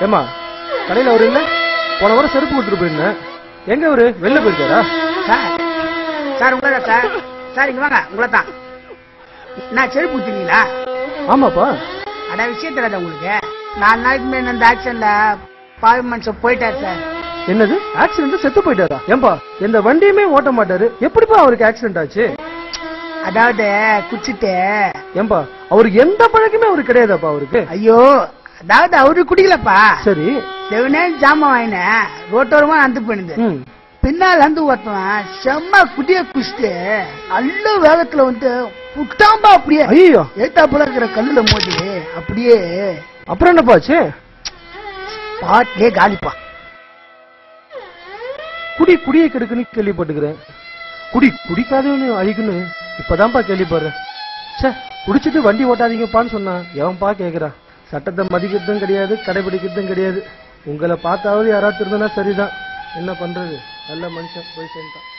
ஏமா கடையில அவரு இல்ல போன வாரம் செருப்பு கொடுத்துட்டு போயிருந்தேன் எங்க அவரு வெளில போயிருக்காரா சார் சார் உங்களா சார் சார் இங்க வாங்க உங்களை தான் நான் செருப்பு ஊத்துனீங்களா ஆமாப்பா அட விஷயம் தெரியாத உங்களுக்கு நாலு நாளைக்கு முன்னாடி நடந்த ஆக்சிடென்ட்ல பாவி மனுஷன் போயிட்டார் சார் என்னது ஆக்சிடென்ட் செத்து போயிட்டாரா ஏன்பா எந்த வண்டியுமே ஓட்ட மாட்டாரு எப்படிப்பா அவருக்கு ஆக்சிடென்ட் ஆச்சு அதாவது குச்சிட்டு ஏன்பா அவருக்கு எந்த பழக்கமே அவருக்கு கிடையாதாப்பா அவருக்கு ஐயோ அதாவது அவரு குடிக்கலப்பா சரி செவனே ஜாமான் வாங்கினேன் ரோட்டோரமா வந்து போயிடுது ம் பின்னால் வந்து ஒருத்தவன் செம்ம குடிய குடிச்சிட்டு நல்ல வேகத்துல வந்து புட்டாம்பா அப்படியே ஐயோ ஏத்தாப்புல இருக்கிற கல்லுல மோதி அப்படியே அப்புறம் என்னப்பா ஆச்சு பாட்டிலே காலிப்பா குடி குடியை கெடுக்குன்னு கேள்விப்பட்டுக்கிறேன் குடி குடிக்காதவனு அழிக்குன்னு இப்பதான்ப்பா கேள்விப்படுறேன் ச்சே குடிச்சிட்டு வண்டி ஓட்டாதீங்கப்பான்னு சொன்னான் எவன்பா கேக்குறான் சட்டத்தை மதிக்கிறதும் கிடையாது கடைபிடிக்கிறதும் கிடையாது உங்களை பார்த்தாவது யாராவது திருந்தனா சரிதான் என்ன பண்றது நல்ல மனுஷன் போய் சேர்ந்தான்